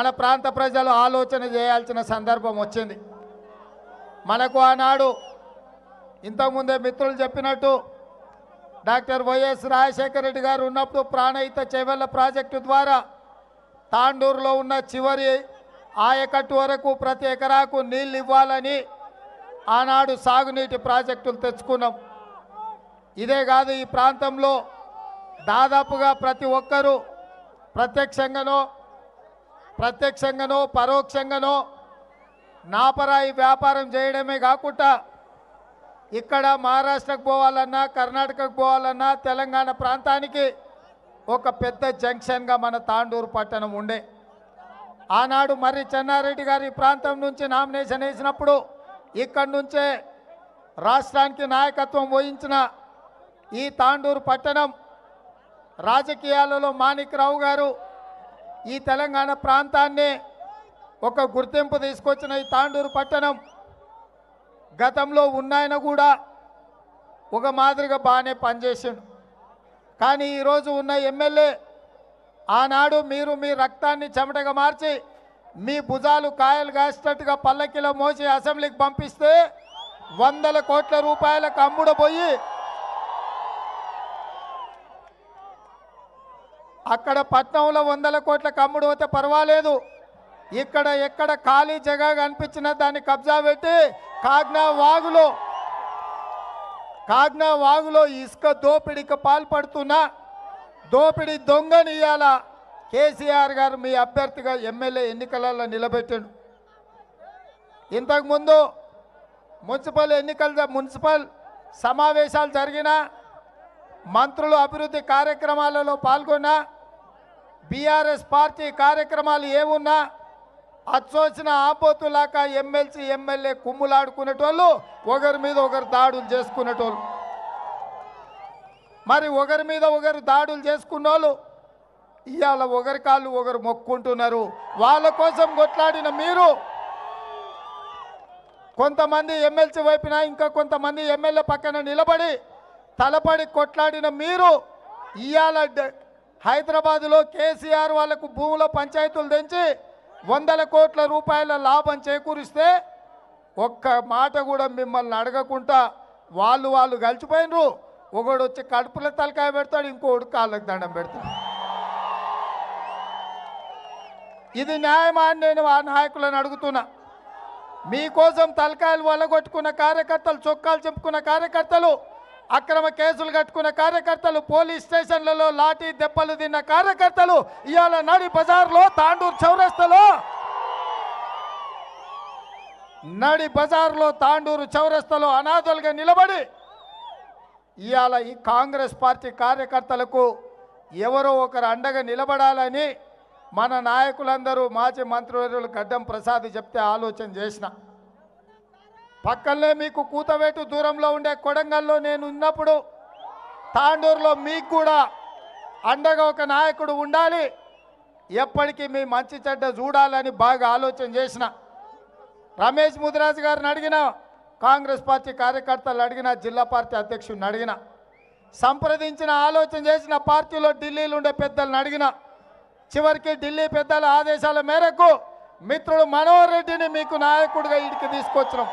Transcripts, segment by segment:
మన ప్రాంత ప్రజలు ఆలోచన చేయాల్సిన సందర్భం వచ్చింది మనకు ఆనాడు ఇంతకుముందే మిత్రులు చెప్పినట్టు డాక్టర్ వైఎస్ రాజశేఖర రెడ్డి గారు ఉన్నప్పుడు ప్రాణహిత చెవెళ్ళ ప్రాజెక్టు ద్వారా తాండూరులో ఉన్న చివరి ఆయకట్టు వరకు ప్రతి ఎకరాకు నీళ్ళు ఇవ్వాలని ఆనాడు సాగునీటి ప్రాజెక్టులు తెచ్చుకున్నాం ఇదే కాదు ఈ ప్రాంతంలో దాదాపుగా ప్రతి ఒక్కరూ ప్రత్యక్షంగానో ప్రత్యక్షంగానో పరోక్షంగానో నాపరాయి వ్యాపారం చేయడమే కాకుండా ఇక్కడ మహారాష్ట్రకు పోవాలన్నా కర్ణాటకకు పోవాలన్నా తెలంగాణ ప్రాంతానికి ఒక పెద్ద జంక్షన్గా మన తాండూరు పట్టణం ఉండే ఆనాడు మర్రి చెన్నారెడ్డి గారి ఈ ప్రాంతం నుంచి నామినేషన్ వేసినప్పుడు ఇక్కడి నుంచే రాష్ట్రానికి నాయకత్వం వహించిన ఈ తాండూరు పట్టణం రాజకీయాలలో మాణిక్రావు గారు ఈ తెలంగాణ ప్రాంతాన్ని ఒక గుర్తింపు తీసుకొచ్చిన ఈ తాండూరు పట్టణం గతంలో ఉన్నాయన కూడా ఒక మాదిరిగా బాగానే పనిచేసిండు కానీ ఈరోజు ఉన్న ఎమ్మెల్యే ఆనాడు మీరు మీ రక్తాన్ని చెమటగా మార్చి మీ భుజాలు కాయలు కాసేటట్టుగా పల్లకిలో మోసి అసెంబ్లీకి పంపిస్తే వందల కోట్ల రూపాయలకు అమ్ముడుపోయి అక్కడ పట్నంలో వందల కోట్లకు అమ్ముడు పోతే పర్వాలేదు ఇక్కడ ఎక్కడ ఖాళీ జగా కనిపించినా దాన్ని కబ్జా పెట్టి కాగ్నా వాగులో కాగ్నా వాగులో ఇసుక దోపిడీకి పాల్పడుతున్నా దోపిడీ దొంగని ఇవాళ కేసీఆర్ గారు మీ అభ్యర్థిగా ఎమ్మెల్యే ఎన్నికలలో నిలబెట్టాడు ఇంతకుముందు మున్సిపల్ ఎన్నికల మున్సిపల్ సమావేశాలు జరిగిన మంత్రులు అభివృద్ధి కార్యక్రమాలలో పాల్గొన్నా బీఆర్ఎస్ పార్టీ కార్యక్రమాలు ఏమున్నా అచ్చోసిన ఆపోతులాక ఎమ్మెల్సీ ఎమ్మెల్యే కుమ్ములాడుకునేటోళ్ళు ఒకరి మీద ఒకరు దాడులు చేసుకునేటోళ్ళు మరి ఒకరి మీద ఒకరు దాడులు చేసుకున్నోళ్ళు ఇవాళ ఒకరి కాళ్ళు ఒకరు మొక్కుంటున్నారు వాళ్ళ కోసం కొట్లాడిన మీరు కొంతమంది ఎమ్మెల్సీ వైపున ఇంకా కొంతమంది ఎమ్మెల్యే పక్కన నిలబడి తలపడి కొట్లాడిన మీరు ఇవాళ డ- హైదరాబాదులో కేసీఆర్ వాళ్ళకు భూముల పంచాయతీలు తెంచి వందల కోట్ల రూపాయల లాభం చేకూరిస్తే ఒక్క మాట కూడా మిమ్మల్ని అడగకుండా వాళ్ళు వాళ్ళు కలిసిపోయినరు ఒకడు వచ్చి కడుపులో తలకాయ పెడతాడు ఇంకోడు కాళ్ళకి దండం పెడతాడు ఇది న్యాయమా అని నేను ఆ నాయకులను అడుగుతున్నా మీకోసం తలకాయలు వలగొట్టుకున్న కార్యకర్తలు చొక్కాలు చెప్పుకున్న కార్యకర్తలు అక్రమ కేసులు కట్టుకున్న కార్యకర్తలు పోలీస్ స్టేషన్లలో లాఠీ దెబ్బలు తిన్న కార్యకర్తలు ఇవాళ నడి బజార్లో తాండూరు చౌరస్తలో నడి బజార్లో తాండూరు చౌరస్తలో అనాథలుగా నిలబడి ఇవాళ ఈ కాంగ్రెస్ పార్టీ కార్యకర్తలకు ఎవరో ఒకరు అండగా నిలబడాలని మన నాయకులందరూ మాజీ మంత్రివర్యులు గడ్డం ప్రసాద్ చెప్తే ఆలోచన చేసిన పక్కనే మీకు కూతవేటు దూరంలో ఉండే కొడంగల్లో నేను ఉన్నప్పుడు తాండూరులో మీకు కూడా అండగా ఒక నాయకుడు ఉండాలి ఎప్పటికీ మీ మంచి చెడ్డ చూడాలని బాగా ఆలోచన చేసిన రమేష్ ముదిరాజు గారిని అడిగిన కాంగ్రెస్ పార్టీ కార్యకర్తలు అడిగిన జిల్లా పార్టీ అధ్యక్షుడిని అడిగిన సంప్రదించిన ఆలోచన చేసిన పార్టీలో ఢిల్లీలో ఉండే పెద్దలను అడిగిన చివరికి ఢిల్లీ పెద్దల ఆదేశాల మేరకు మిత్రుడు మనోహర్ రెడ్డిని మీకు నాయకుడిగా ఇడికి తీసుకొచ్చినాం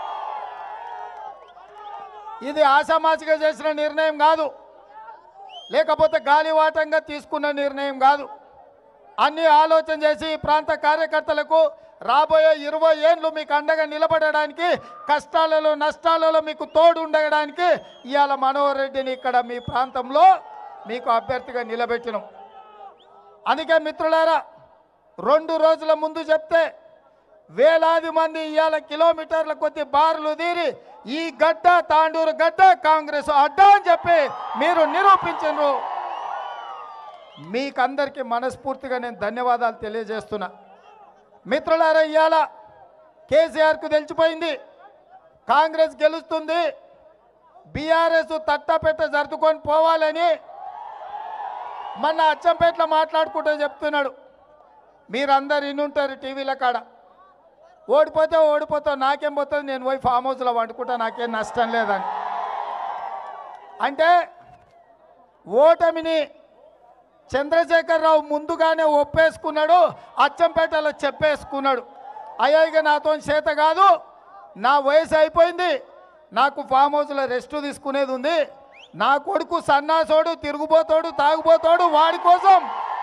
ఇది ఆషామాషిగా చేసిన నిర్ణయం కాదు లేకపోతే గాలివాటంగా తీసుకున్న నిర్ణయం కాదు అన్ని ఆలోచన చేసి ఈ ప్రాంత కార్యకర్తలకు రాబోయే ఇరవై ఏండ్లు మీకు అండగా నిలబడడానికి కష్టాలలో నష్టాలలో మీకు తోడు ఉండడానికి ఇవాళ మనోహర్ రెడ్డిని ఇక్కడ మీ ప్రాంతంలో మీకు అభ్యర్థిగా నిలబెట్టినాం అందుకే మిత్రులారా రెండు రోజుల ముందు చెప్తే వేలాది మంది ఇవాళ కిలోమీటర్ల కొద్ది బారులు తీరి ఈ గడ్డ తాండూరు గడ్డ కాంగ్రెస్ అడ్డ అని చెప్పి మీరు నిరూపించరు మీకందరికీ మనస్ఫూర్తిగా నేను ధన్యవాదాలు తెలియజేస్తున్నా మిత్రులారా ఇవాళ కేసీఆర్కు తెలిసిపోయింది కాంగ్రెస్ గెలుస్తుంది బీఆర్ఎస్ తట్టపెట్ట జరుపుకొని పోవాలని మొన్న అచ్చంపేటలో మాట్లాడుకుంటూ చెప్తున్నాడు మీరందరు ఇన్నుంటారు టీవీల కాడ ఓడిపోతే ఓడిపోతావు నాకేం పోతుంది నేను పోయి ఫామ్ హౌస్లో వండుకుంటా నాకేం నష్టం లేదని అంటే ఓటమిని చంద్రశేఖరరావు ముందుగానే ఒప్పేసుకున్నాడు అచ్చంపేటలో చెప్పేసుకున్నాడు అయ్యా ఇక నాతో చేత కాదు నా వయసు అయిపోయింది నాకు ఫామ్ హౌస్లో రెస్ట్ తీసుకునేది ఉంది నా కొడుకు సన్నాసోడు తిరుగుబోతాడు తాగుబోతాడు వాడి కోసం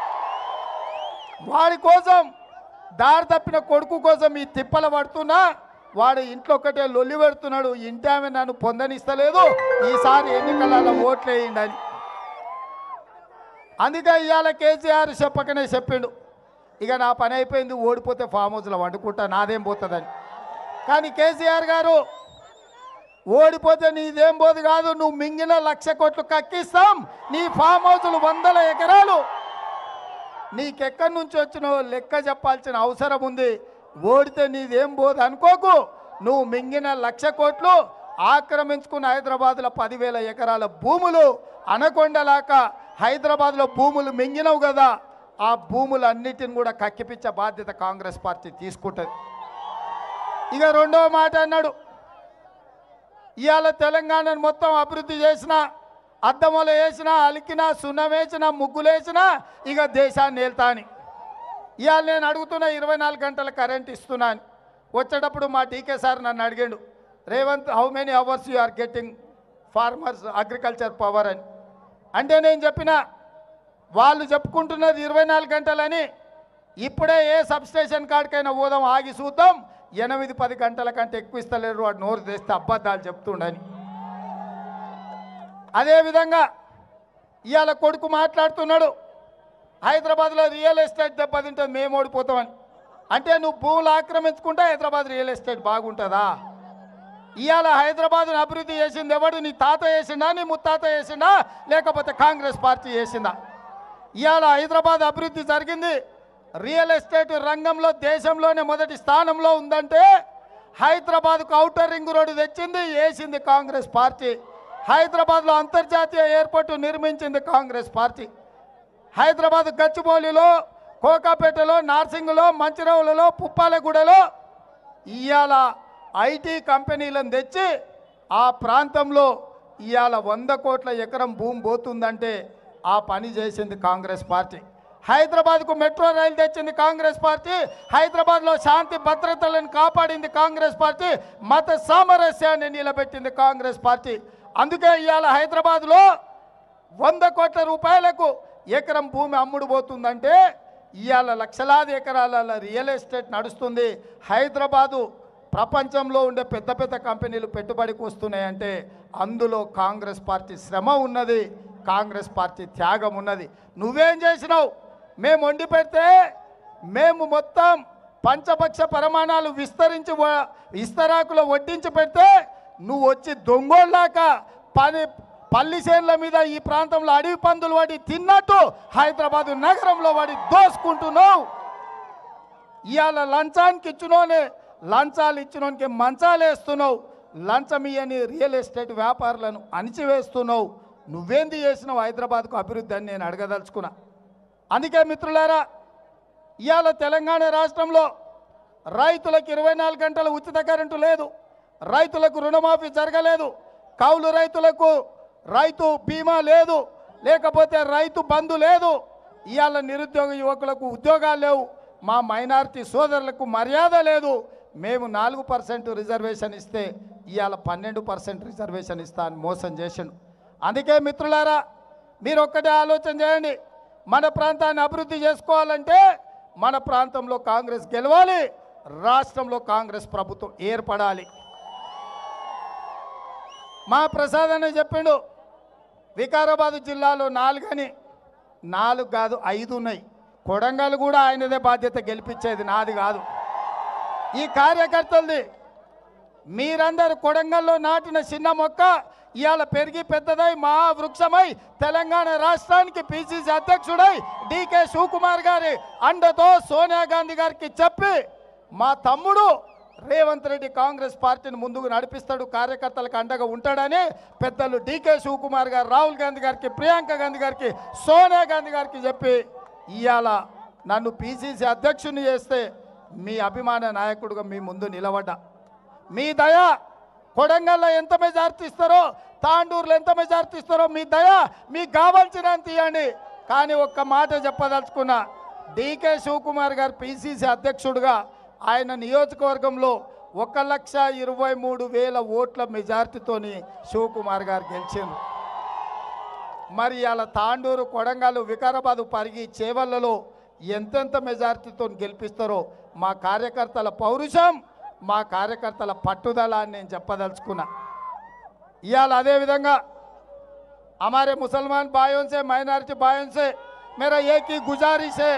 వాడి కోసం దారి తప్పిన కొడుకు కోసం ఈ తిప్పల పడుతున్నా వాడు ఇంట్లో ఒక్కటే లొల్లి పెడుతున్నాడు ఇంటి ఆమె నన్ను పొందనిస్తలేదు ఈసారి ఎన్నికలలో ఓట్లేయండి అని అందుకే ఇవాళ కేసీఆర్ చెప్పకనే చెప్పిండు ఇక నా పని అయిపోయింది ఓడిపోతే ఫామ్ హౌస్లో వండుకుంటా నాదేం పోతుందని కానీ కేసీఆర్ గారు ఓడిపోతే నీదేం పోదు కాదు నువ్వు మింగిన లక్ష కోట్లు కక్కిస్తాం నీ ఫామ్ హౌస్లు వందల ఎకరాలు నీకెక్కడి నుంచి వచ్చినావో లెక్క చెప్పాల్సిన అవసరం ఉంది ఓడితే నీదేం పోదు అనుకోకు నువ్వు మింగిన లక్ష కోట్లు ఆక్రమించుకున్న హైదరాబాద్లో పదివేల ఎకరాల భూములు అనకొండలాక హైదరాబాద్లో భూములు మింగినవు కదా ఆ భూములన్నిటిని కూడా కక్కిపించే బాధ్యత కాంగ్రెస్ పార్టీ తీసుకుంటుంది ఇక రెండవ మాట అన్నాడు ఇవాళ తెలంగాణను మొత్తం అభివృద్ధి చేసిన అద్దములు వేసిన అలికిన సున్నం వేసిన ముగ్గులు వేసిన ఇక దేశాన్ని వెళ్తా అని ఇవాళ నేను అడుగుతున్న ఇరవై నాలుగు గంటల కరెంట్ ఇస్తున్నాను వచ్చేటప్పుడు మా టీకే సార్ నన్ను అడిగాడు Revanth how many hours you are getting farmers agriculture power అని అంటే నేను చెప్పిన వాళ్ళు చెప్పుకుంటున్నది ఇరవై నాలుగు గంటలని ఇప్పుడే ఏ సబ్ స్టేషన్ కాడికైనా పోదాం ఆగి చూద్దాం ఎనిమిది పది గంటల కంటే ఎక్కువ ఇస్తలేరు వాడు నోరు తెస్తే అబద్ధాలు చెప్తుండని అదేవిధంగా ఇవాళ కొడుకు మాట్లాడుతున్నాడు హైదరాబాద్లో రియల్ ఎస్టేట్ దెబ్బతింటుంది మేము ఓడిపోతామని అంటే నువ్వు భూములు ఆక్రమించుకుంటే హైదరాబాద్ రియల్ ఎస్టేట్ బాగుంటుందా ఇవాళ హైదరాబాద్ను అభివృద్ధి చేసింది ఎవడు నీ తాత చేసిండా నీ ముత్తాత చేసిండా లేకపోతే కాంగ్రెస్ పార్టీ చేసిందా ఇవాళ హైదరాబాద్ అభివృద్ధి జరిగింది రియల్ ఎస్టేట్ రంగంలో దేశంలోనే మొదటి స్థానంలో ఉందంటే హైదరాబాద్కు ఔటర్ రింగ్ రోడ్డు తెచ్చింది వేసింది కాంగ్రెస్ పార్టీ హైదరాబాద్లో అంతర్జాతీయ ఎయిర్పోర్టు నిర్మించింది కాంగ్రెస్ పార్టీ హైదరాబాద్ గచ్చిబౌలిలో కోకాపేటలో నార్సింగ్లో మంచిరవులలో పుప్పాలగూడలో ఇవాళ ఐటీ కంపెనీలను తెచ్చి ఆ ప్రాంతంలో ఇవాళ వంద కోట్ల ఎకరం భూమి పోతుందంటే ఆ పని చేసింది కాంగ్రెస్ పార్టీ హైదరాబాద్కు మెట్రో రైలు తెచ్చింది కాంగ్రెస్ పార్టీ హైదరాబాద్లో శాంతి భద్రతలను కాపాడింది కాంగ్రెస్ పార్టీ మత సామరస్యాన్ని నిలబెట్టింది కాంగ్రెస్ పార్టీ అందుకే ఇవాళ హైదరాబాద్లో వంద కోట్ల రూపాయలకు ఎకరం భూమి అమ్ముడు పోతుందంటే ఇవాళ లక్షలాది ఎకరాల రియల్ ఎస్టేట్ నడుస్తుంది హైదరాబాదు ప్రపంచంలో ఉండే పెద్ద పెద్ద కంపెనీలు పెట్టుబడికి వస్తున్నాయంటే అందులో కాంగ్రెస్ పార్టీ శ్రమ ఉన్నది కాంగ్రెస్ పార్టీ త్యాగం ఉన్నది నువ్వేం చేసినావు మేము వండి పెడితే మేము మొత్తం పంచపక్ష ప్రమాణాలు విస్తరించి వ- విస్తరాకులో వడ్డించి పెడితే నువ్వు వచ్చి దొంగోళ్ళాక పని పల్లి చేనుల మీద ఈ ప్రాంతంలో అడవి పందులు వాడి తిన్నట్టు హైదరాబాదు నగరంలో వాడి దోసుకుంటున్నావు ఇవాళ లంచానికి ఇచ్చినోనే లంచాలు ఇచ్చినోనికి మంచాలు వేస్తున్నావు లంచం ఇయ్యని రియల్ ఎస్టేట్ వ్యాపారులను అణిచివేస్తున్నావు నువ్వేంది చేసినావు హైదరాబాద్కు అభివృద్ధి అని నేను అడగదలుచుకున్నా అందుకే మిత్రులారా ఇవాళ తెలంగాణ రాష్ట్రంలో రైతులకు ఇరవై నాలుగు గంటల ఉచిత కరెంటు లేదు రైతులకు రుణమాఫీ జరగలేదు కౌలు రైతులకు రైతు బీమా లేదు లేకపోతే రైతు బంధు లేదు ఇవాళ నిరుద్యోగ యువకులకు ఉద్యోగాలు లేవు మా మైనారిటీ సోదరులకు మర్యాద లేదు మేము నాలుగు పర్సెంట్ రిజర్వేషన్ ఇస్తే ఇవాళ పన్నెండు పర్సెంట్ రిజర్వేషన్ ఇస్తా అని మోసం చేసిండు అందుకే మిత్రులారా మీరు ఒక్కటే ఆలోచన చేయండి మన ప్రాంతాన్ని అభివృద్ధి చేసుకోవాలంటే మన ప్రాంతంలో కాంగ్రెస్ గెలవాలి రాష్ట్రంలో కాంగ్రెస్ ప్రభుత్వం ఏర్పడాలి మా ప్రసాద్ అనే చెప్పిండు వికారాబాద్ జిల్లాలో నాలుగని నాలుగు కాదు ఐదు ఉన్నాయి కొడంగల్ కూడా ఆయనదే బాధ్యత గెలిపించేది నాది కాదు ఈ కార్యకర్తలది మీరందరూ కొడంగల్లో నాటిన చిన్న మొక్క ఇవాళ పెరిగి పెద్దదై మహా వృక్షమై తెలంగాణ రాష్ట్రానికి పిసిసి అధ్యక్షుడై డికే శివకుమార్ గారి అండతో సోనియా గాంధీ గారికి చెప్పి మా తమ్ముడు రేవంత్ రెడ్డి కాంగ్రెస్ పార్టీని ముందుకు నడిపిస్తాడు కార్యకర్తలకు అండగా ఉంటాడని పెద్దలు డికే శివకుమార్ గారు రాహుల్ గాంధీ గారికి ప్రియాంక గాంధీ గారికి సోనియా గాంధీ గారికి చెప్పి ఇవాళ నన్ను పిసిసి అధ్యక్షుని చేస్తే మీ అభిమాన నాయకుడిగా మీ ముందు నిలబడ్డా మీ దయ కొడంగల్లో ఎంత మెజార్టీ ఇస్తారో తాండూరులో ఎంత మెజార్టీ ఇస్తారో మీ దయ మీకు కావాల్సినంత ఇవ్వండి కానీ ఒక్క మాట చెప్పదలుచుకున్నా డీకే శివకుమార్ గారు పిసిసి అధ్యక్షుడిగా ఆయన నియోజకవర్గంలో ఒక లక్ష ఇరవై మూడు వేల ఓట్ల మెజార్టీతోని శివకుమార్ గారు గెలిచింది మరి అలా తాండూరు కొడంగల్ వికారాబాదు పరిగి చేవల్లలో ఎంతెంత మెజార్టీతో గెలిపిస్తారో మా కార్యకర్తల పౌరుషం మా కార్యకర్తల పట్టుదల అని నేను చెప్పదలుచుకున్నా ఇవాళ అదేవిధంగా हमारे मुसलमान भाइयों से माइनॉरिटी भाइयों से मेरा एक ही गुजारिश है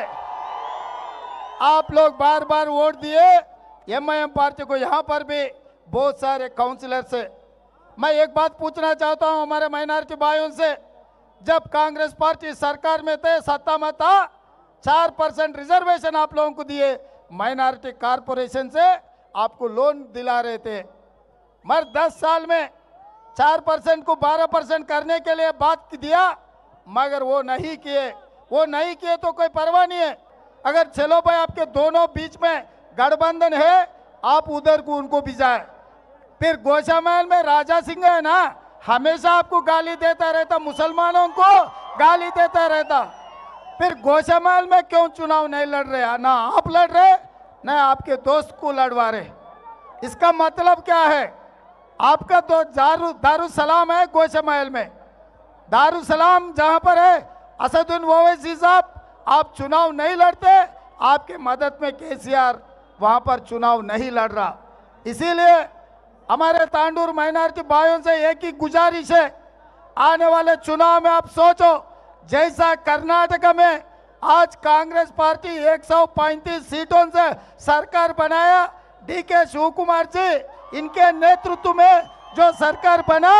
आप लोग बार बार वोट दिए एमआईएम पार्टी को यहाँ पर भी बहुत सारे काउंसिलर से मैं एक बात पूछना चाहता हूँ हमारे माइनॉरिटी भाइयों से जब कांग्रेस पार्टी सरकार में थे सत्ता में था चार परसेंट रिजर्वेशन आप लोगों को दिए माइनॉरिटी कारपोरेशन से आपको लोन दिला रहे थे मगर दस साल में चार परसेंट को बारह परसेंट करने के लिए बात दिया मगर वो नहीं किए वो नहीं किए तो कोई परवाह नहीं है अगर चलो भाई आपके दोनों बीच में गठबंधन है आप उधर को उनको भिजाए फिर गोशामहल में राजा सिंह है ना हमेशा आपको गाली देता रहता मुसलमानों को गाली देता रहता फिर गोशामहल में क्यों चुनाव नहीं लड़ रहे ना आप लड़ रहे न आपके दोस्त को लड़वा रहे इसका मतलब क्या है आपका तो दारू दारू सलाम है गोशा महल में दारू सलाम जहां पर है असदुन ओवैसी साहब आप चुनाव नहीं लड़ते आपके मदद में केसीआर वहां पर चुनाव नहीं लड़ रहा इसीलिए हमारे तांडूर माइनॉरिटी भाइयों से एक ही गुजारिश है आने वाले चुनाव में आप सोचो जैसा कर्नाटक में आज कांग्रेस पार्टी 135 सीटों से सरकार बनाया डीके शिव कुमार जी इनके नेतृत्व में जो सरकार बना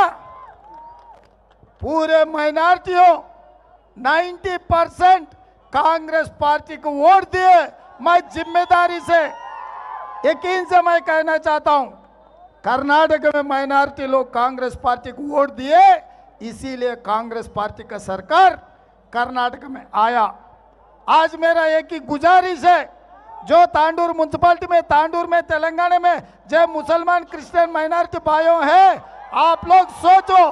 पूरे माइनॉरिटियों 90 परसेंट कांग्रेस पार्टी को वोट दिए मैं जिम्मेदारी से यकीन से मैं कहना चाहता हूं कर्नाटक में माइनॉरिटी लोग कांग्रेस पार्टी को वोट दिए इसीलिए कांग्रेस पार्टी का सरकार कर्नाटक में आया आज मेरा एक ही गुजारिश है जो तांडूर म्यूनसिपालिटी में तांडूर में तेलंगाना में जो मुसलमान क्रिश्चियन माइनॉरिटी भाइयों है आप लोग सोचो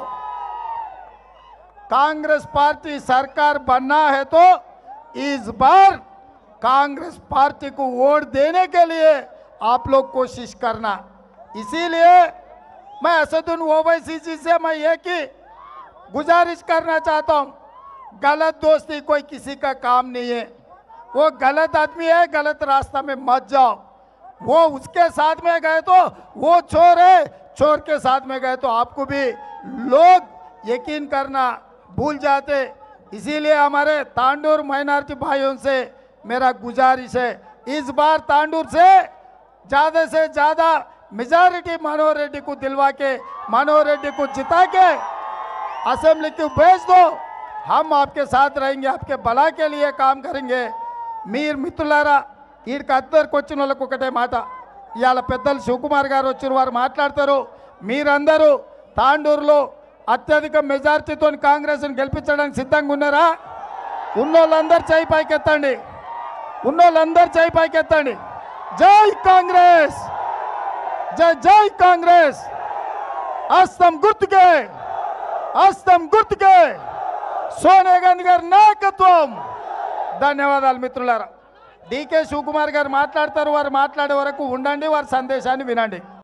कांग्रेस पार्टी सरकार बनना है तो इस बार कांग्रेस पार्टी को वोट देने के लिए आप लोग कोशिश करना इसीलिए मैं असदुन ओवैसी जी से मैं एक ही गुजारिश करना चाहता हूं गलत दोस्ती कोई किसी का काम नहीं है वो गलत आदमी है गलत रास्ता में मत जाओ वो उसके साथ में गए तो वो चोर है चोर के साथ में गए तो आपको भी लोग यकीन करना भूल जाते इसीलिए हमारे तांडूर माइनॉरिटी भाइयों से मेरा गुजारिश है इस बार तांडूर से ज्यादा से ज्यादा मेजॉरिटी मनोहर रेड्डी को दिलवा के मनोहर रेड्डी को जिता के असेंबली को भेज दो हम आपके साथ रहेंगे आपके भला के लिए काम करेंगे మీరు మిత్రులారా వీడికి అద్దరికి వచ్చిన వాళ్ళకు ఒకటే మాట ఇవాళ పెద్దలు శివకుమార్ గారు వచ్చిన వారు మాట్లాడతారు మీరందరూ తాండూరులో అత్యధిక మెజార్టీతో కాంగ్రెస్ని గెలిపించడానికి సిద్ధంగా ఉన్నారా ఉన్నోళ్ళందరూ చేయి పైకెత్తండి ఉన్నోళ్ళందరూ చేయి పైకెత్తండి జై కాంగ్రెస్ జై జై కాంగ్రెస్ అస్తం గుర్తుకే అస్తం గుర్తుకే సోనియా గాంధీ గారి నాయకత్వం ధన్యవాదాలు మిత్రులారా డీకే శివకుమార్ గారు మాట్లాడతారు వారు మాట్లాడే వరకు ఉండండి వారి సందేశాన్ని వినండి